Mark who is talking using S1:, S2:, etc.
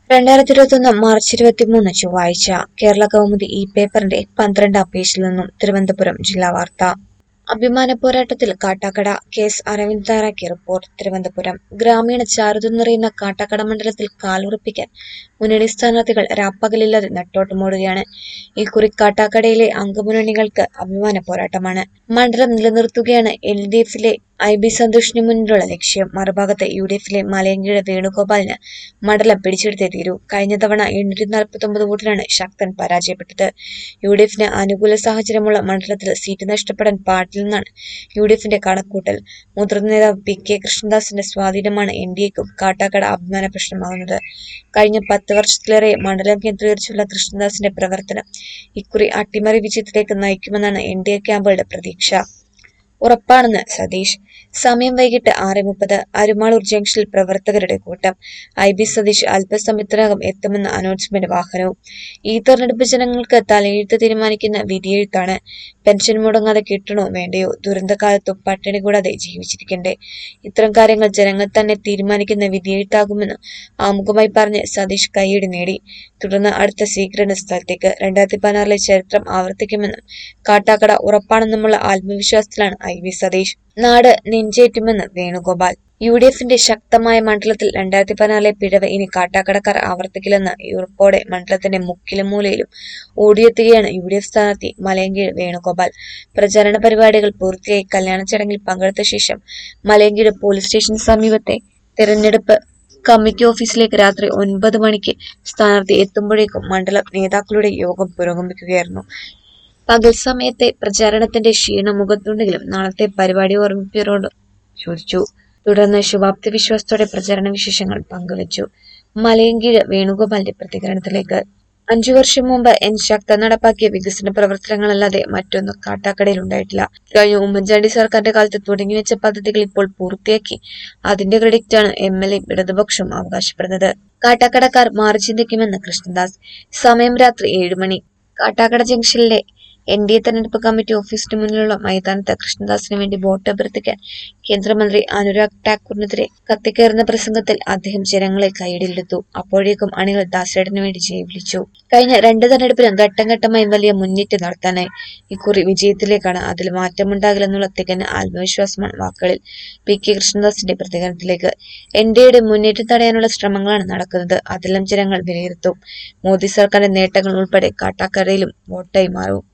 S1: രണ്ടായിരത്തി ഇരുപത്തൊന്ന് മാർച്ച് ഇരുപത്തിമൂന്ന് ചൊവ്വാഴ്ച കേരള കൗമുദി ഈ പേപ്പറിന്റെ പന്ത്രണ്ടാം പേജിൽ നിന്നും തിരുവനന്തപുരം ജില്ലാ വാർത്ത അഭിമാന പോരാട്ടത്തിൽ കാട്ടാക്കട കെ എസ് അരവിന്ദ് തയ്യാറാക്കിയ റിപ്പോർട്ട് തിരുവനന്തപുരം ഗ്രാമീണ ചാരുത നിറയുന്ന കാട്ടാക്കട മണ്ഡലത്തിൽ കാലുറപ്പിക്കാൻ മുന്നണി സ്ഥാനാർത്ഥികൾ രാപ്പകലില്ലാതെ നെട്ടോട്ടമോടുകയാണ് ഇക്കുറി കാട്ടാക്കടയിലെ അംഗമുന്നണികൾക്ക് അഭിമാന പോരാട്ടമാണ് മണ്ഡലം നിലനിർത്തുകയാണ് എൽ ഡി എഫിലെ ഐ ബി സന്തോഷിന് മുന്നിലുള്ള ലക്ഷ്യം മറുഭാഗത്ത് യു ഡി എഫിലെ മലയങ്കീഴ വേണുഗോപാലിന് മണ്ഡലം പിടിച്ചെടുത്തേ തീരൂ കഴിഞ്ഞ തവണ എണ്ണൂറ്റി നാൽപ്പത്തി ഒമ്പത് വോട്ടിലാണ് ശക്തൻ പരാജയപ്പെട്ടത് യു ഡി എഫിന് അനുകൂല സാഹചര്യമുള്ള മണ്ഡലത്തിൽ സീറ്റ് നഷ്ടപ്പെടാൻ പാടില്ലെന്നാണ് യു ഡി എഫിന്റെ കണക്കൂട്ടൽ മുതിർന്ന നേതാവ് പി കെ കൃഷ്ണദാസിന്റെ സ്വാധീനമാണ് എൻ ഡി എക്കും കാട്ടാക്കട അഭിമാന പ്രശ്നമാകുന്നത് കഴിഞ്ഞ പത്ത് വർഷത്തിലേറെ മണ്ഡലം കേന്ദ്രീകരിച്ചുള്ള കൃഷ്ണദാസിന്റെ പ്രവർത്തനം ഇക്കുറി അട്ടിമറി വിജയത്തിലേക്ക് നയിക്കുമെന്നാണ് എൻ ഡി എ ക്യാമ്പുകളുടെ പ്രതീക്ഷ ഉറപ്പാണെന്ന് സതീഷ് സമയം വൈകിട്ട് ആറ് മുപ്പത് അരുമാളൂർ ജംഗ്ഷനിൽ പ്രവർത്തകരുടെ കൂട്ടം ഐ ബി സതീഷ് അല്പസമയത്തിനകം എത്തുമെന്ന അനൗൺസ്മെന്റ് വാഹനവും ഈ തെരഞ്ഞെടുപ്പ് ജനങ്ങൾക്ക് തലയെഴുത്ത് തീരുമാനിക്കുന്ന വിധിയെഴുത്താണ് പെൻഷൻ മുടങ്ങാതെ കിട്ടണോ വേണ്ടയോ ദുരന്തകാലത്തും പട്ടിണി കൂടാതെ ജീവിച്ചിരിക്കണ്ടേ ഇത്തരം കാര്യങ്ങൾ ജനങ്ങൾ തന്നെ തീരുമാനിക്കുന്ന വിധിയെഴുത്താകുമെന്ന് ആമുഖമായി പറഞ്ഞ് സതീഷ് കൈയടി നേടി തുടർന്ന് അടുത്ത സ്വീകരണ സ്ഥലത്തേക്ക് രണ്ടായിരത്തി പതിനാറിലെ ചരിത്രം ആവർത്തിക്കുമെന്നും കാട്ടാക്കട ഉറപ്പാണെന്നുമുള്ള ആത്മവിശ്വാസത്തിലാണ് ഐ വി സതീഷ് നാട് നെഞ്ചേറ്റുമെന്ന് വേണുഗോപാൽ യു ഡി എഫിന്റെ ശക്തമായ മണ്ഡലത്തിൽ രണ്ടായിരത്തി പതിനാറിലെ പിഴവ് ഇനി കാട്ടാക്കടക്കാർ ആവർത്തിക്കില്ലെന്ന് ഉറപ്പോടെ മണ്ഡലത്തിന്റെ മുക്കിലും മൂലയിലും ഓടിയെത്തുകയാണ് യു ഡി എഫ് സ്ഥാനാർത്ഥി മലയങ്കീഴ് വേണുഗോപാൽ പ്രചാരണ പരിപാടികൾ പൂർത്തിയായി കല്യാണ ചടങ്ങിൽ പങ്കെടുത്ത ശേഷം മലയങ്കീഴ് പോലീസ് സ്റ്റേഷന് സമീപത്തെ തെരഞ്ഞെടുപ്പ് കമ്മിറ്റി ഓഫീസിലേക്ക് രാത്രി ഒൻപത് മണിക്ക് സ്ഥാനാർത്ഥി എത്തുമ്പോഴേക്കും മണ്ഡലം നേതാക്കളുടെ യോഗം പുരോഗമിക്കുകയായിരുന്നു പകൽ സമയത്തെ പ്രചാരണത്തിന്റെ ക്ഷീണം മുഖത്തുണ്ടെങ്കിലും നാളത്തെ പരിപാടി ഓർമ്മിപ്പിയവരോട് ചോദിച്ചു തുടർന്ന് ശുഭാപ്തി വിശ്വാസത്തോടെ പ്രചാരണ വിശേഷങ്ങൾ പങ്കുവച്ചു മലയങ്കീഴ് വേണുഗോപാലിന്റെ പ്രതികരണത്തിലേക്ക് അഞ്ചു വർഷം മുമ്പ് എൻ ശക്ത നടപ്പാക്കിയ വികസന പ്രവർത്തനങ്ങളല്ലാതെ മറ്റൊന്നും കാട്ടാക്കടയിൽ ഉണ്ടായിട്ടില്ല കഴിഞ്ഞ ഉമ്മൻചാണ്ടി സർക്കാരിന്റെ കാലത്ത് തുടങ്ങിവെച്ച പദ്ധതികൾ ഇപ്പോൾ പൂർത്തിയാക്കി അതിന്റെ ക്രെഡിറ്റാണ് എം എൽ എ ഇടതുപക്ഷവും അവകാശപ്പെടുന്നത് കാട്ടാക്കടക്കാർ മാറി ചിന്തിക്കുമെന്ന് കൃഷ്ണദാസ് സമയം രാത്രി ഏഴ് മണി കാട്ടാക്കട ജംഗ്ഷനിലെ എൻ ഡി എ തെരഞ്ഞെടുപ്പ് കമ്മിറ്റി ഓഫീസിന് മുന്നിലുള്ള മൈതാനത്ത് കൃഷ്ണദാസിന് വേണ്ടി വോട്ട് അഭ്യർത്ഥിക്കാൻ കേന്ദ്രമന്ത്രി അനുരാഗ് ഠാക്കൂറിനെതിരെ കത്തിക്കയറുന്ന പ്രസംഗത്തിൽ അദ്ദേഹം ജനങ്ങളെ കൈയടിയിലെടുത്തു അപ്പോഴേക്കും അണികൾ ദാസേടന് വേണ്ടി ജയ് വിളിച്ചു കഴിഞ്ഞ രണ്ട് തെരഞ്ഞെടുപ്പിലും ഘട്ടം ഘട്ടമായി വലിയ മുന്നേറ്റം നടത്താനായി ഇക്കുറി വിജയത്തിലേക്കാണ് അതിൽ മാറ്റമുണ്ടാകില്ലെന്നുള്ള തികഞ്ഞ ആത്മവിശ്വാസമാണ് വാക്കുകളിൽ പി കെ കൃഷ്ണദാസിന്റെ പ്രതികരണത്തിലേക്ക് എൻ ഡി എയുടെ മുന്നേറ്റം തടയാനുള്ള ശ്രമങ്ങളാണ് നടക്കുന്നത് അതെല്ലാം ജനങ്ങൾ വിലയിരുത്തും മോദി സർക്കാരിന്റെ നേട്ടങ്ങൾ ഉൾപ്പെടെ കാട്ടാക്കടയിലും വോട്ടായി മാറും